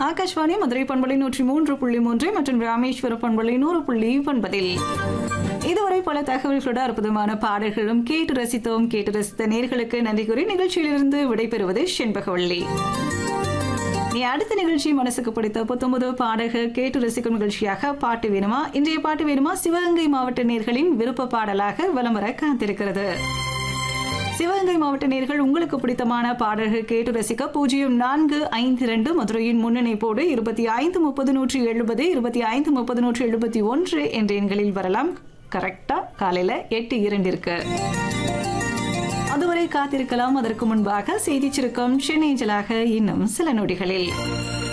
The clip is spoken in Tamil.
ஆகாஷ்வாணி மதுரை பண்பலை நூற்றி மூன்று புள்ளி மூன்று மற்றும் ராமேஸ்வர பண்பலை நூறு புள்ளி ஒன்பதில் இதுவரை பல தகவல்களோட அற்புதமான பாடல்களும் கேட்டு ரசித்தோம் கேட்டு ரசித்த நேர்களுக்கு நன்றி கூறி நிகழ்ச்சியிலிருந்து விடைபெறுவது செண்பகவள்ளி நீ அடுத்த நிகழ்ச்சி மனசுக்கு பிடித்த புத்தமுது பாடல்கள் கேட்டு ரசிக்கும் நிகழ்ச்சியாக பாட்டு வேணுமா இன்றைய பாட்டு வேணுமா சிவகங்கை மாவட்ட நேர்களின் விருப்ப பாடலாக வலம் வர காத்திருக்கிறது சிவகங்கை மாவட்ட நேர்கள் உங்களுக்கு பிடித்தமான பாடல்கள் கேட்டு ரசிக்க பூஜ்ஜியம் நான்கு ஐந்து இரண்டு மதுரையின் முன்னணிப்போடு இருபத்தி ஐந்து முப்பது நூற்றி எழுபது இருபத்தி ஐந்து முப்பது நூற்றி எழுபத்தி ஒன்று என்ற எண்களில் வரலாம் கரெக்டா காலையில எட்டு இரண்டிற்கு அதுவரை காத்திருக்கலாம் அதற்கு முன்பாக செய்தி சுருக்கம் சென்னைஞ்சலாக இன்னும் சில நொடிகளில்